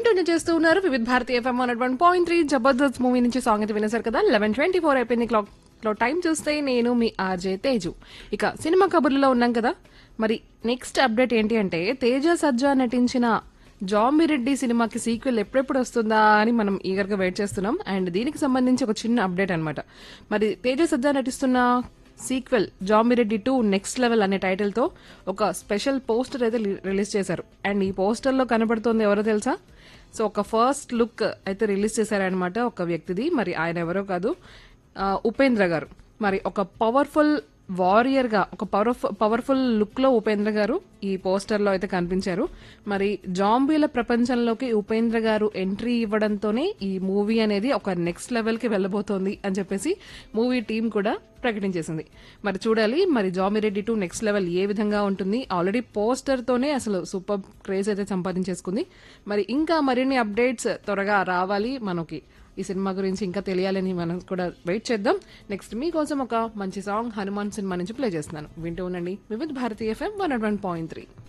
వింటూనే చేస్తూ ఉన్నారు Vividh Bharati FM one one point three Jabardasth movie నుంచి సాంగ్ అయితే వినేశారు కదా లెవెన్ ట్వంటీ ఫోర్ అయిపోయింది క్లాక్ లో టైం చూస్తే నేను మీ ఆర్జే తేజు ఇక సినిమా కబుర్లలో ఉన్నాం కదా మరి నెక్స్ట్ అప్డేట్ ఏంటి అంటే తేజ సజ్జా నటించిన జాంబిరెడ్డి సినిమాకి సీక్వెల్ ఎప్పుడెప్పుడు వస్తుందా అని మనం ఈగర్గా వెయిట్ చేస్తున్నాం అండ్ దీనికి సంబంధించి ఒక చిన్న అప్డేట్ అన్నమాట మరి తేజ సజ్జా నటిస్తున్న sequel Zombie Reddy two next level అనే టైటిల్ తో ఒక స్పెషల్ పోస్టర్ అయితే రి- రిలీజ్ చేశారు అండ్ ఈ పోస్టర్ లో కనబడుతోంది ఎవరో తెలుసా సో ఒక ఫస్ట్ లుక్ అయితే రిలీజ్ చేశారనమాట ఒక వ్యక్తిది మరి ఆయన ఎవరో కాదు ఆ, ఉపేంద్ర గారు మరి ఒక పవర్ఫుల్ వారియర్ గా ఒక పవర్ఫుల్ పవర్ఫుల్ లుక్ లో ఉపేంద్ర గారు ఈ పోస్టర్ లో అయితే కనిపించారు మరి జాంబీల ప్రపంచంలోకి ఉపేంద్ర గారు ఎంట్రీ ఇవ్వడంతోనే ఈ మూవీ అనేది ఒక నెక్స్ట్ లెవెల్ కి వెళ్ళబోతోంది అని చెప్పేసి మూవీ టీం కూడా ప్రకటించేసింది మరి చూడాలి మరి జామిరెడ్డి టూ నెక్స్ట్ లెవెల్ ఏ విధంగా ఉంటుంది ఆల్రెడీ పోస్టర్ తోనే అసలు సూపర్ క్రేజ్ అయితే సంపాదించేసుకుంది మరి ఇంకా మరిన్ని అప్డేట్స్ త్వరగా రావాలి మనకి ఈ సినిమా గురించి ఇంకా తెలియాలని మనం కూడా వెయిట్ చేద్దాం నెక్స్ట్ మీకోసం ఒక మంచి సాంగ్ హనుమాన్ సినిమా నుంచి ప్లే చేస్తున్నాను వింటూ ఉండండి Vividh Bharati FM one one point three